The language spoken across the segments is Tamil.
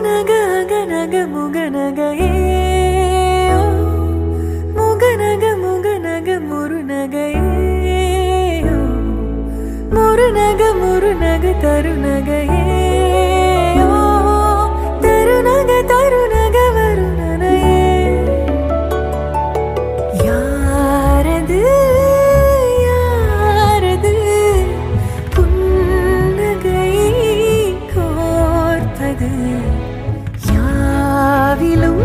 முகநக அகநக முகநகையே ஓ, முகநக முகநக முருநகையே ஓ, முருநக முருநக தருநகையே ஓ, தருநக தருநக வருணனையே யாரது யாரது புன்னகை கோர்ப்பது யாவிலும்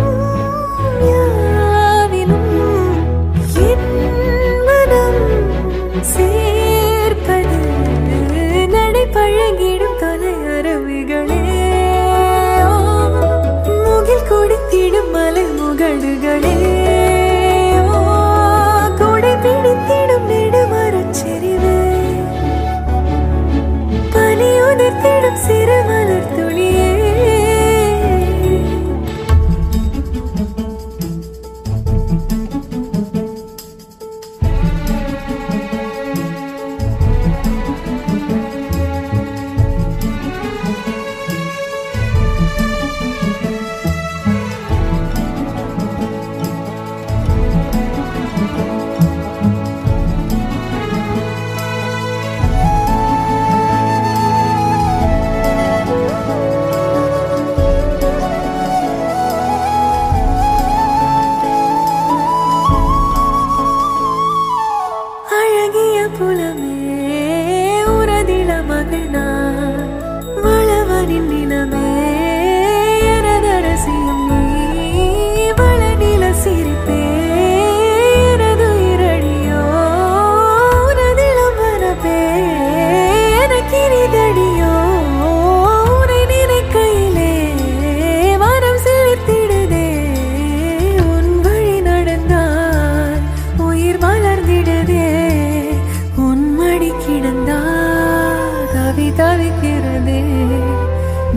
யாவிலும் என் மனம் சேர்ப்பது நடை பழகிடும் தொலை அருவிகளே ஓ, முகில் கொடுத்திடும் மலை முகடுகளே ஓ, கொடை பிடித்திடும் நெடுமரச் செறிவே பனி உதிர்த்திடும் சிறு மலர் துளியே அழகிய புலமே உரதில மகனார் வளவனின் நிலமே எனதரசியும் நீ வளநில சிரிப்பே எனது இரடியோ உனதிலம் வரப்பே எனக்கினிதடியோ உனை நினைக்கையிலே மனம் சிலிர்த்திடுதே உன் வழி நடந்தால் உயிர் மலர்ந்திடுதே உன் மடி கிடந்தால் தவி தவிக்கிறதே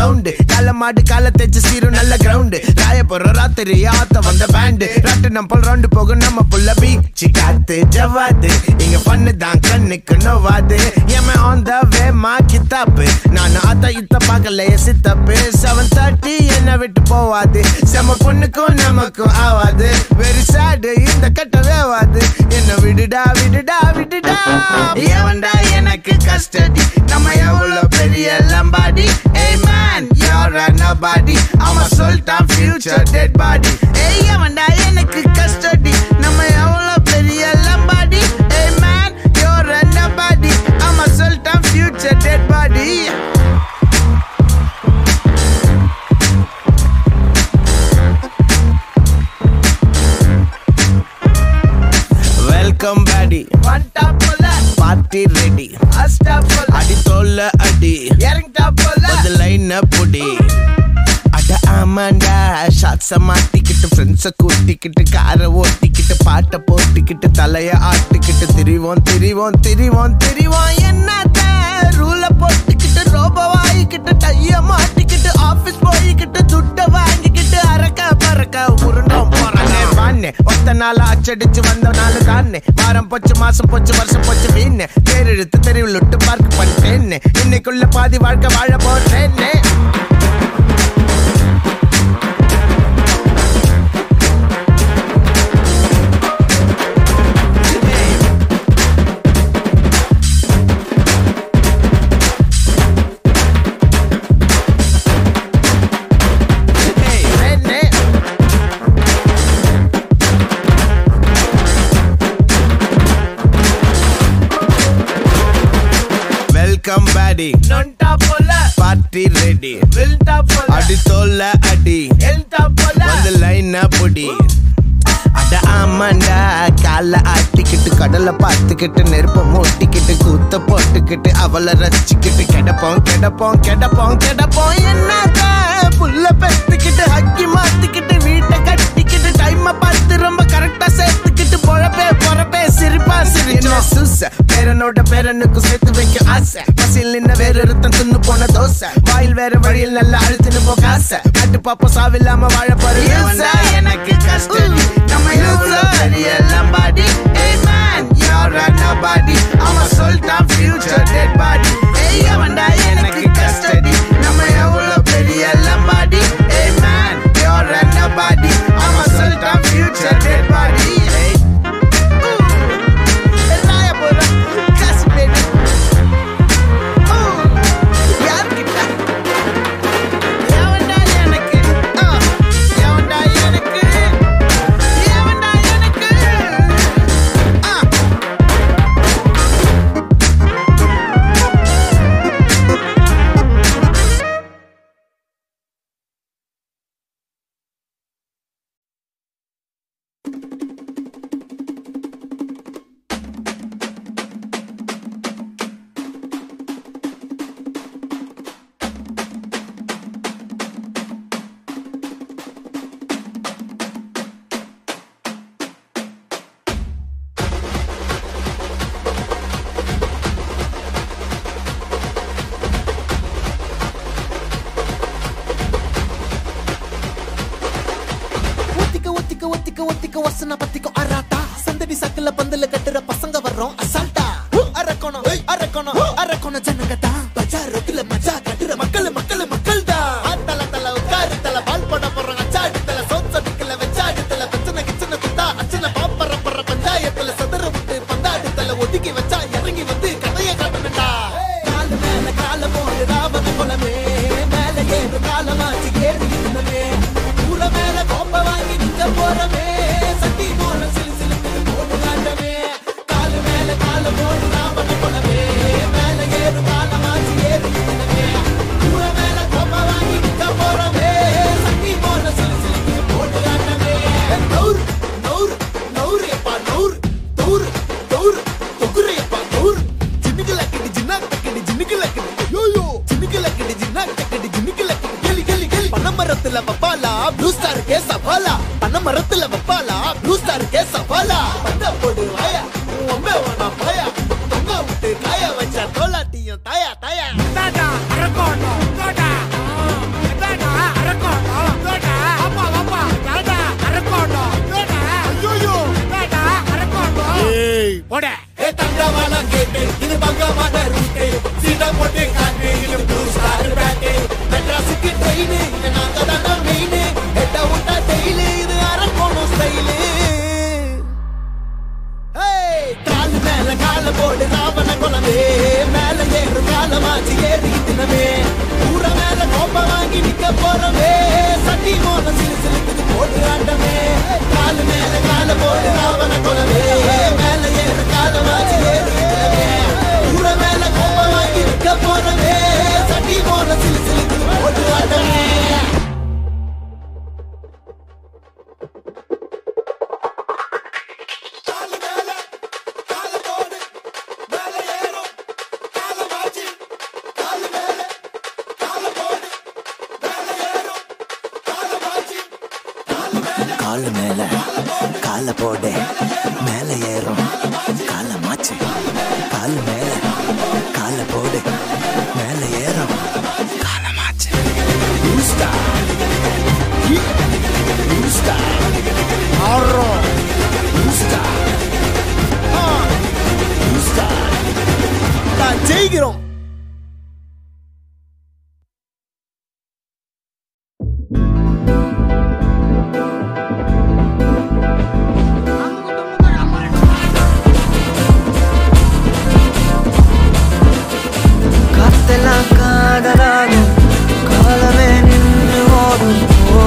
சவுண்டு கால மாடு கால தேச்சு சீரும் நல்ல கிரவுண்டு ராய போற ராத்திரி ஆத்த வந்த பேண்டு ராட்டு நம்பல் ரவுண்டு போகும் நம்ம புள்ள பீச்சு காத்து ஜவாது இங்க பண்ணு தான் கண்ணுக்கு நோவாது ஏமே ஆன் த வே மா கித்தாப்பு நான் ஆத்த இத்த பார்க்கலையே சித்தப்பு செவன் தேர்ட்டி என்ன விட்டு போவாது செம பொண்ணுக்கும் நமக்கும் ஆவாது வெரி சேடு இந்த கட்ட வேவாது என்ன விடுடா விடுடா விடுடா எவன்டா எனக்கு கஸ்டடி நம்ம எவ்வளவு பெரிய லம்பாடி ஏய் மேன் you're a nobody அவன் சொல்லிட்டான் ஃபியூச்சர் டெட் பாடி ஏய் எவன்டா எனக்கு கஸ்டடி நம்ம எவ்வளவு பெரிய லம்பாடி ஏய் மேன் you're a nobody அவன் சொல்லிட்டான் ஃபியூச்சர் டெட் பாடி வெல்கம் பேடி பார்ட்டி ரெடி அடி தோல்ல அடி அது லைன் புடி அட ஆமாண்டா ஷாட்ஸ மாட்டிக்கிட்டு ஃப்ரெண்ட்ஸ கூட்டிக்கிட்டு காரை ஓட்டிக்கிட்டு பாட்டை போட்டுக்கிட்டு தலைய ஆட்டிக்கிட்டு திரிவோம் திரிவோம் திரிவோம் திரிவோம் என்னத்த ரூல போட்டுக்கிட்டு ரோப வாங்கிக்கிட்டு டைய மாட்டிக்கிட்டு ஆபீஸ் போய்கிட்டு துட்ட வாங்கிக்கிட்டு அரக்க பறக்க உருண்டோம் போறானே வானே ஒத்த நாள் அச்சடிச்சு வந்த நாள் தானே வாரம் போச்சு மாசம் போச்சு வருஷம் போச்சு வீணே தேர் இழுத்து தெருவில் விட்டு பார்க் பண்ணிட்டேன்னு இன்னைக்குள்ள பாதி வாழ்க்கை வாழ போறேன்னே Hey, வெல்கம் பேடி பார்ட்டி ரெடி அடி தோல்ல அடி வந்து லைன் புடி அட ஆமாண்டா கால ஆட்டிக்கிட்டு கடலை பார்த்துக்கிட்டு நெருப்ப மூட்டிக்கிட்டு கூத்த போட்டுக்கிட்டு அவளை ரசிச்சுக்கிட்டு கிடப்போம் கிடப்போம் கிடப்போம் கிடப்போம் என்னத புல்ல பெத்துக்கிட்டு ஹக்கி மாத்திக்கிட்டு வீட்டை கட்டிக்கிட்டு டைம் பார்த்து ரொம்ப கரெக்டா சேர்த்துக்கிட்டு பொழப்பே பொறப்பே சிரிப்பா சிரிச்சா சூச பேரனோட பேரனுக்கு சேர்த்து வைக்க ஆசை பசியில் நின்ன வேற ஒருத்தன் தின்னு போன தோசை வாயில் வேற வழியில் நல்லா அழுத்துன்னு போக ஆசை கட்டு பாப்போம் சாவில்லாம வாழ போற எனக்கு கஷ்டம் நம்ம எவ்வளவு பெரிய லம்பாடி ஏய் மேன் you're a nobody அவன் சொல்லிட்டான் ஃபியூச்சர் டெட் பாடி ஏய் அவன்டா எனக்கு கஸ்டடி நம்ம எவ்வளவு பெரிய லம்பாடி ஏய் மேன் you're a nobody அவன் சொல்லிட்டான் ஃபியூச்சர் டெட் பாடி ஏய் ராயபுரம் காசுபேடு யார்கிட்ட எவன்டா எனக்கு ஆ, எவன்டா எனக்கு எவன்டா எனக்கு ஆ ஒத்திக்க ஒத்திக்க ஒத்திக்க ஒத்திக்க வசன பத்திக்க அராட்டா சந்தடி சக்கல பந்தல கட்டுற பசங்க வர்றோம் அசால்ட்டா அரக்கணும் அரக்கணும் அரக்கணும் ஜனங்க தான் பஜார் ரோட்டுல மஜா கட்டுற மக்கள் மக்கள் மக்கள் தான் தல தல உட்காரு தல பால் போட போறோம் அச்சாடு தல சோத் சடிக்கல வச்சாடு தல பிரச்சனை கிச்சனை குத்தா அச்சனை பாப்பற பற பஞ்சாயத்துல சதுர விட்டு பந்தாடு தல ஒதுக்கி வச்சா இறங்கி வந்து கதைய காட்டணும்டா காலு மேல கால போடு ராவண குலமே மேல ஏறு காலமாச்சு ஏறி இருந்தமே ஊர மேல கோப்ப வாங்கி நிக்க போறமே சட்டி போல சிலு சிலுக்கு போட்டு காட்டமே காலு மேல கால போடு ராவண குலமே மேல ஏறு காலமாச்சு ஏறி இருந்தமே ஊர மேல கோப்ப வாங்கி நிக்க போறமே சட்டி போல சிலு சிலுக்கு போட்டு காட்டமே நௌர் நௌர் நௌர் எப்பா நௌர் தௌர் தௌர் தொகுரையப்பா நௌர் ஜின்னுக்கு லக்கடி ஜின்னா தக்கடி ஜின்னுக்கு லக்கடி யோயோ ஜின்னுக்கு லக்கடி ஜின்னா தக்கடி ஜின்னுக்கு லக்கடி கெலி கெலி கெலி பனமரத்துல வப்பாலா ப்ளூ ஸ்டார் கே சவாலா பனமரத்துல வப்பாலா ப்ளூ ஸ்டார் கே சவாலா பந்த போடு வாயா ஒம்பே வேணா பாயா தொங்க விட்டு காய வச்ச தோலாட்டியும் தாயா தாயா தாத்தா அரக்கோணம் தோட்டா கால் மேல கால போடு மேல ஏறும் கால மாச்சு கால் மேல கால போடு மேல ஏறும் கால மாச்சு Gusta. Gusta. Arro. Gusta. Ah. Gusta. நான் ஜெயிக்கிறோம் காத்தெல்லாம் காதலாகும் காலமே நின்று ஓடும் ஓ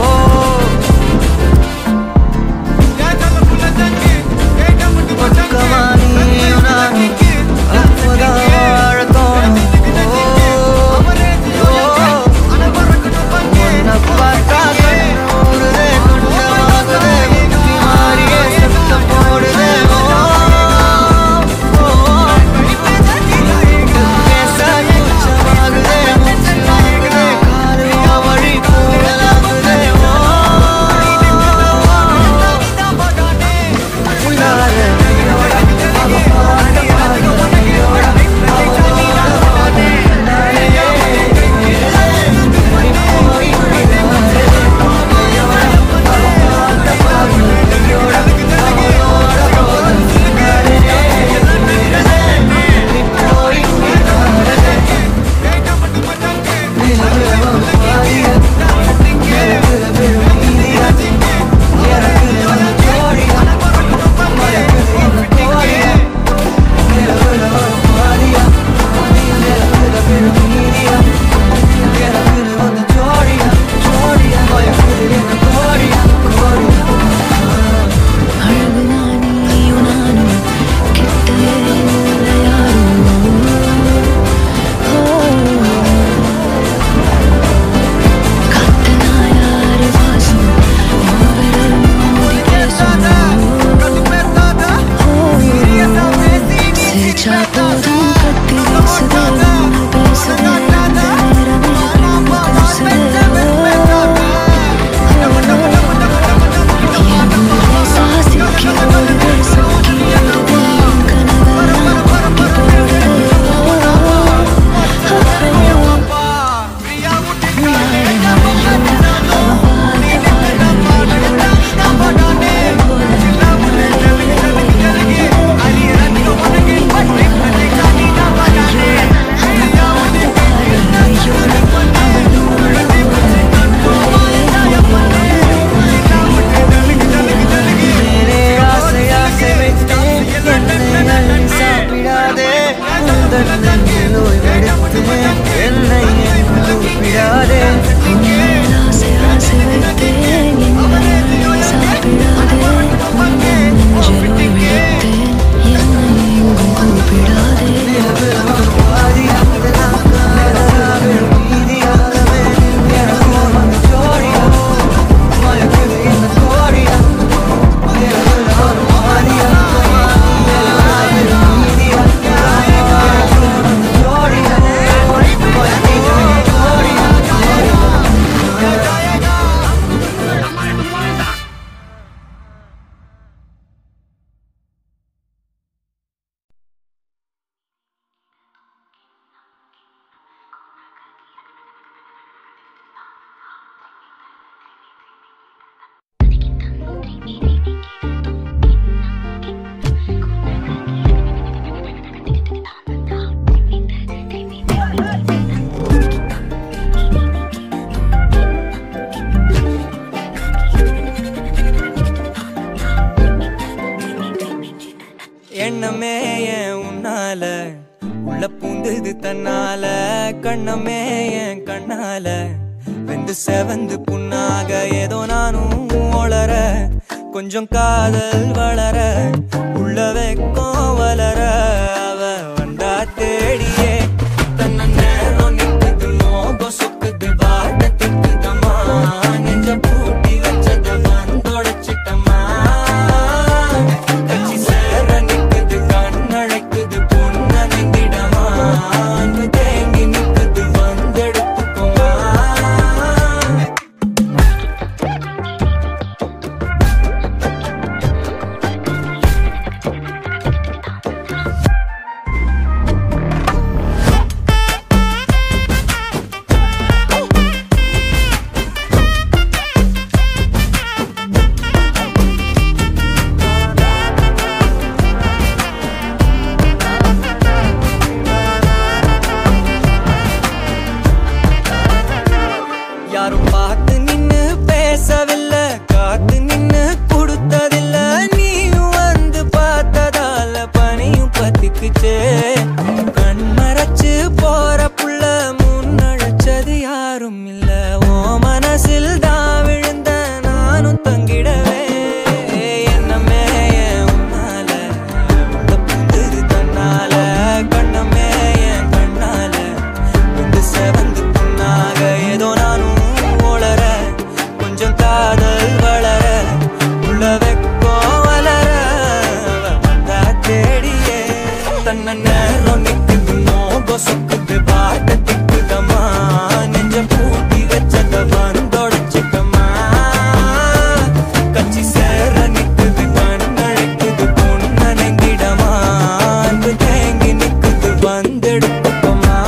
பக்கமா நீயும் நானும் அப்போதான் வாழ தோணும் ஓ, ஓ. உன்னை பார்த்தா கண்ணூறுதே, குண்டமாகுதே, முக்கி மாறியே சத்தம் போடுதே ஓ, ஓ. பேச கூச்சமாகுதே, மூச்சு வாங்குதே, காலுவா வழி போகலாகுதே ஓ, உள்ளார கையோட, அவ பாட்ட பாட கையோட, அவளோட போட நாளையே போய் போய் விடாதே. கையோட, அவ பாட்ட பாட கையோட, அவளோட போட நாளையே போய் விடாதே. நிலவுல பாதிய, நிலவுல விழும் மீதிய, எனக்குள்ள வந்து ஜோடியா, மயக்குது இந்த தோழிய. நிலவுல பாதிய, நிலவுல விழும் மீதிய, எனக்குள்ள வந்து ஜோடியா, ஜோடியா, மயக்குது இந்த தோழிய, தோழிய. அழகுதான் நீயும் நானும் கிட்டே இல்லை யாரும் ஓ காத்தனா யாரு வாசம் மோவிரல் மோதி பேசும் சிரிச்சா போதும் கத்தி வீசுதே ஒன்று பேசுதே அந்த நேரமே கண்ணு கூசுதே மேலே ஆசை ஆசை வைத்தேன் என்னை அள்ளி சாப்பிடாதே உந்தன் நெஞ்சில் ஓய்வெடுத்தேன் என்னை எங்கும் கூப்பிடாதே ஆசை ஆசை வைத்தேன் என்னை சாப்பிடாதே உன் நெஞ்சில் ஓய்வெடுத்தேன் என்னை எங்கும் கூப்பிடாதே எண்ணமே ஏன் உன்னால உள்ள பூந்தது தன்னால கண்ணமே என் கண்ணால வெந்து செவந்து புண்ணாக ஏதோ நானும் ஒளர கொஞ்சம் காதல் வளர உள்ள வெக்கம் வளர அவ வந்தா தேடியே தன்ன நேரம் நிக்குது மோகம் சொக்குது வாட்ட திக்குதம்மா நெஞ்ச பூட்டி வச்சத வந்தொடைச்சிட்டம்மா கட்சி சேர நிக்குது கண்ணழைக்குது பொண்ண நிந்திடமா அன்பு தேங்கி நிக்குது வந்தெடுத்துக்குமா காதல் வளர உள்ள வெக்கம் வளர அவ வந்தா தேடியே தன்னை நேரம் நிக்குது மோகம் சொக்குது பாட்ட திக்குதம்மா நெஞ்ச பூட்டி வச்சத வந்தொடச்சுக்கம்மா கச்சி சேர நிக்குது கண்ணழைக்குது பொண்ணனங்கிடமா அன்பு தேங்கி நிக்குது வந்தெடுத்துக்கம்மா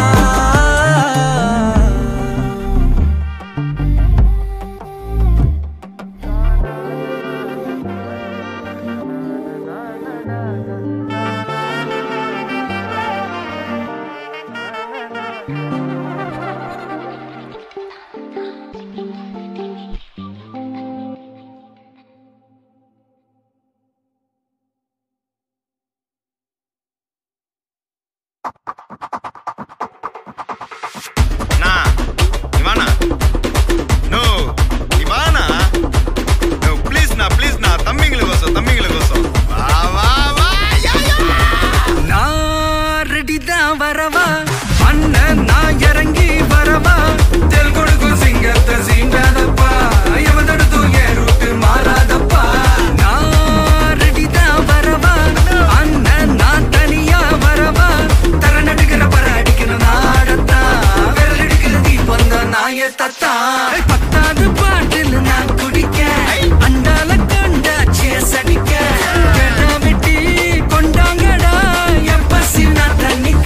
Nah, Ivana. No, Ivana. No, please na, please na. தம்பிங்களுக்கோசம் தம்பிங்களுக்கோசம் வா வா வா யா யா நான் ரெடிதான் வரவா அண்ணன் நான் இறங்கி வரவா தெல் கொடுக்கும் சிங்கத்தை சீண்டாதப்பா எவன் தடுத்தும் என் ரூட்டு மாறாதப்பா நான் ரெடிதான் வரவா அண்ணன் நான் தனியா வரவா தர நடுக்கிற பர அடிக்கிற நாடத்தா விரல் எடுக்கிற தீபம் தான் நாய தத்தா பத்தாவது பாட்டில் நான் குடிக்க அண்டால கண்டா சேஸ் அடிக்க கெடா வெட்டி கொண்டாங்கடா என் பசி நான் தண்ணிக்க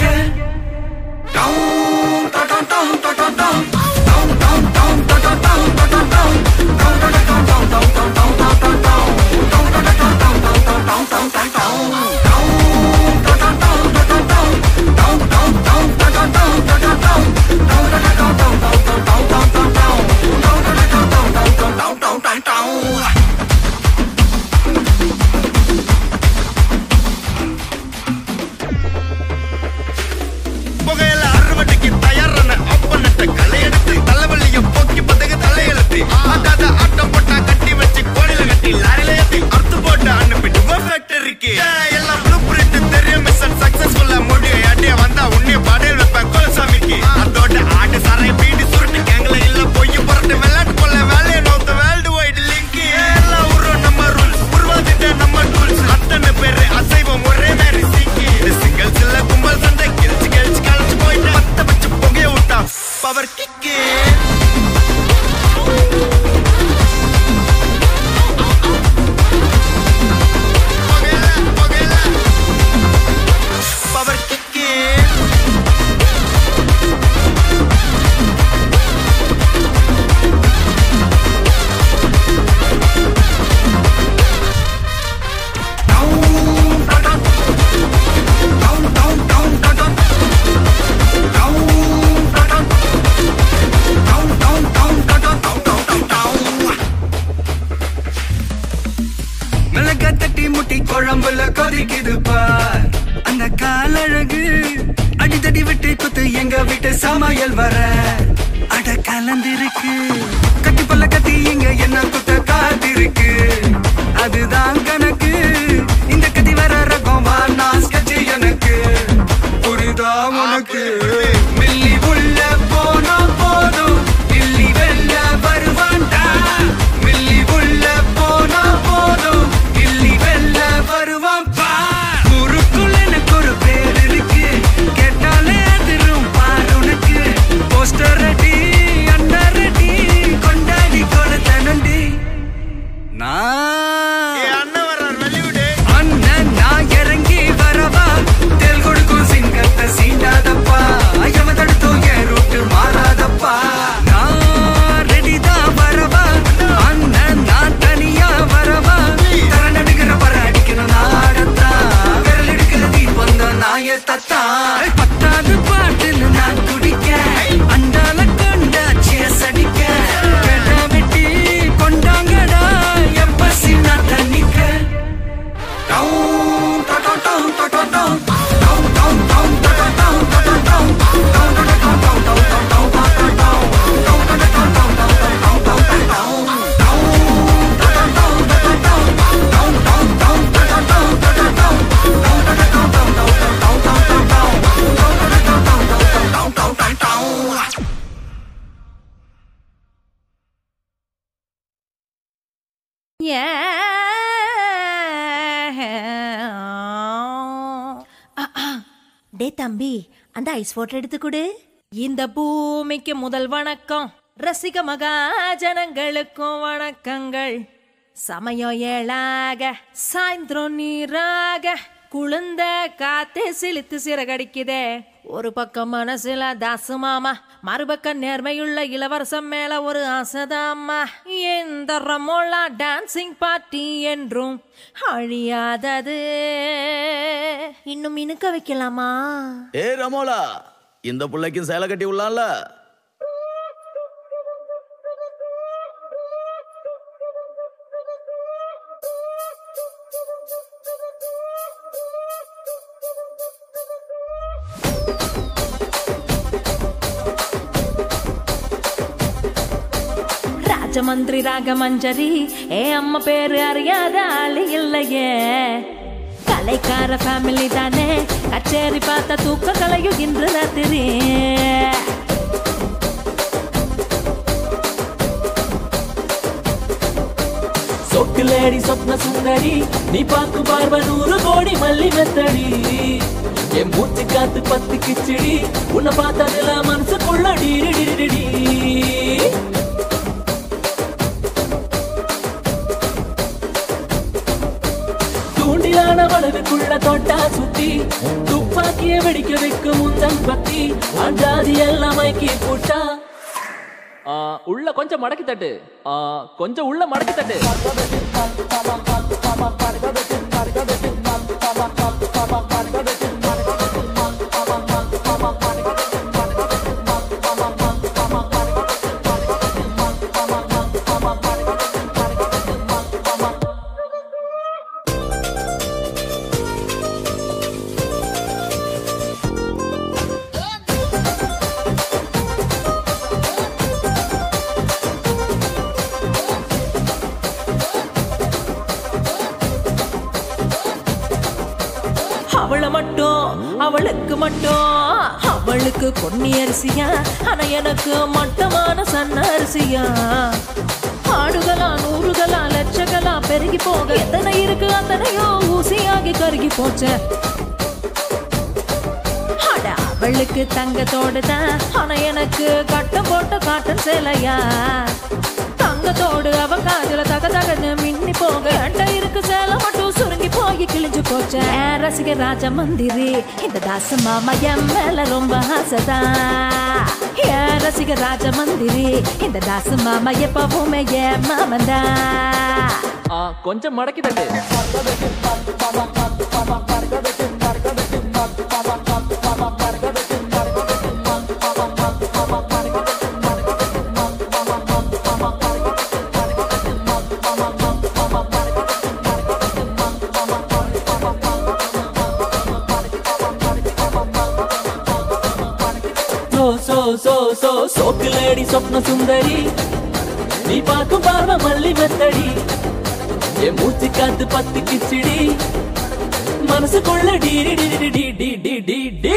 down down down down down down down down down down down down down புகையில அறுவடைக்கு தயாரான அப்பனட்ட களையெடுத்து தலைவலிய போக்கி பதகு தலையெழுத்து ஆட்டாத ஆட்டம் போட்டா கட்டி வச்சு கோடியில கட்டி லாரில ஏத்தி அறுத்து போட்டு அனுப்பிட்டு ஃபேக்டரிக்கு எல்லாம் ப்ளூ பிரிண்ட் தெரியும் மிஷன் சக்சஸ்ஃபுல்லா முடியும் அடிய வந்தா உன்னைய படையல் வைப்பேன் கோலசாமிக்கு அதோட ஆட்டு சாரை பீடி சுருட்டு கேங்கல இல்ல பொய் புரட்டு விளையாட்டு கொள்ள வேலையை நோத்த வேர்ல்டு வைடு லிங்க் எல்லா ஊரும் நம்ம ரூல்ஸ் உருவாதிட்ட நம்ம டூல்ஸ் அத்தனை பேரு அசைவம் ஒரே மாதிரி சீக்கி சிங்கிள் சில்ல கும்பல் சண்டை கிழிச்சு கிழிச்சு கழிச்சு போயிட்டு பத்த வச்சு புகைய விட்டா பவர் கிக்கு பவர் கிக்கு மிளகா தட்டி முட்டி குழம்புல கொதிக்குது பார் அந்த காலழகு அடித்தடி விட்டு குத்து எங்க வீட்டு சமையல் வர அட கலந்திருக்கு கட்டி பல்ல கத்தி இங்க என்ன குத்த காத்திருக்கு அதுதான் கணக்கு இந்த கத்தி வர ரகம் வா நான் sketch எனக்கு புரிதா உனக்கு மில்லி உள்ள போனா போதும் இல்லி வெல்ல வருவான்டா மில்லி உள்ள போனா போதும் இல்லி வெல்ல வருவான் பார் ஊருக்குள்ள எனக்கு ஒரு பேர் இருக்கு கேட்டாலே அதிரும் பார் உனக்கு போஸ்டர் ரெடி அண்ணா ரெடி கொண்டாடி கொளுத்தனண்டி நான் ஏ அண்ணன் வர்றார் வெளிவிடு அண்ணன் நான் இறங்கி வரவா தெல் கொடுக்கும் சிங்கத்தை சீண்டாதப்பா டே தம்பி அந்த ஐஸ் வாட்டர் எடுத்து கொடு இந்த பூமிக்கு முதல் வணக்கம் ரசிக மகாஜனங்களுக்கும் வணக்கங்கள் சமயம் ஏழாக சாயந்தரம் நீராக குளிர்ந்த காத்து சிலித்து சிறகடிக்குதே ஒரு பக்கம் மனசுல தாசு மாமா மறுபக்கம் நேர்மையுள்ள இளவரசம் மேல ஒரு ஆசைதாம்மா எந்த ரமோலா டான்சிங் பார்ட்டி என்றும் அழியாதது இன்னும் இனுக்க வைக்கலாமா ஏ ரமோலா இந்த புள்ளைக்கும் சேலை கட்டி விடலாம்ல ராஜமந்திரி ராகமஞ்சரி ஏ அம்மா பேரு அறியாத ஆளு இல்லையே கலைக்கார ஃபேமிலி தானே கச்சேரி பார்த்த தூக்க கலையும் இன்று ராத்திரி சொக்குலேடி சொப்ன சுந்தரி நீ பாக்கு பார்வ நூறு கோடி மல்லி மெத்தடி என் மூச்சு காத்து பத்து கிச்சடி உன்னை பார்த்ததுல மனசுக்குள்ள டீரி டிரி டிடி தூண்டிலான வலதுக்குள்ள தொட்டா சுத்தி துப்பாக்கிய வெடிக்க வைக்கும் முந்தன் பத்தி அஞ்சாதி எல்லாம் மைக்கி போட்டா ஆ, உள்ள கொஞ்சம் மடக்கி தட்டு ஆ, கொஞ்சம் உள்ள மடக்கி தட்டு அவளை மட்டும் அவளுக்கு மட்டும் அவளுக்கு பொன்னி அரிசியா ஆனா எனக்கு மட்டமான சன்ன அரிசியா ஆடுகளா நூறுகளா லட்சங்களா பெருகி போக எத்தனை இருக்கு அத்தனையோ ஊசியாகி கருகி போச்ச அட, அவளுக்கு தங்கத்தோடு தான் ஆனா எனக்கு கட்டம் போட்ட காட்டன் சேலையா தங்கத்தோடு அவ காதுல தக தகன்னு மின்னி போக அண்ட இருக்கு சேலை மட்டும் சுருங்கி போய் கிழிஞ்சு போச்ச ஏன் ரசிக ராஜ மந்திரி இந்த தாச மாமா என் மேல ரொம்ப ஆசைதா ஏன் ரசிக ராஜ மந்திரி இந்த தாச மாமா எப்பவுமே ஏன் மாமந்தா ஆ, கொஞ்சம் மடக்கி தட்டு சோ சோ சோ சோ சோக்குலேடி சொப்ன சுந்தரி நீ பார்க்கும் பார்வை மல்லி மெத்தடி என் மூச்சு காத்து பத்து கிச்சிடி மனசுக்குள்ள டீரி டிரி டி டி டி டி டி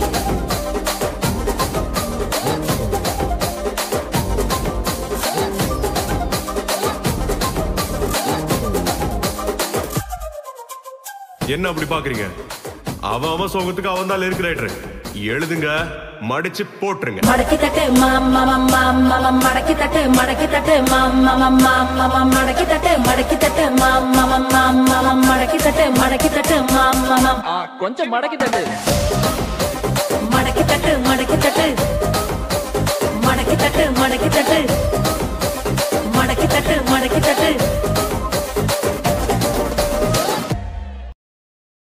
என்ன அப்படி பாக்குறீங்க அவன் அவன் சோகத்துக்கு அவன் தான் லிரிக் ரைட்டர் எழுதுங்க மடிச்சு போட்டுருங்க மடக்கி தட்டு மாமா மாமா மாமா மடக்கி தட்டு மடக்கி தட்டு மாமா மாமா மாமா மடக்கி தட்டு மடக்கி தட்டு மாமா மாமா மாமா மடக்கி தட்டு மடக்கி தட்டு மாமா மாமா ஆ, கொஞ்சம் மடக்கி தட்டு மடக்கி தட்டு மடக்கி தட்டு மடக்கி தட்டு மடக்கி தட்டு மடக்கி தட்டு மடக்கி தட்டு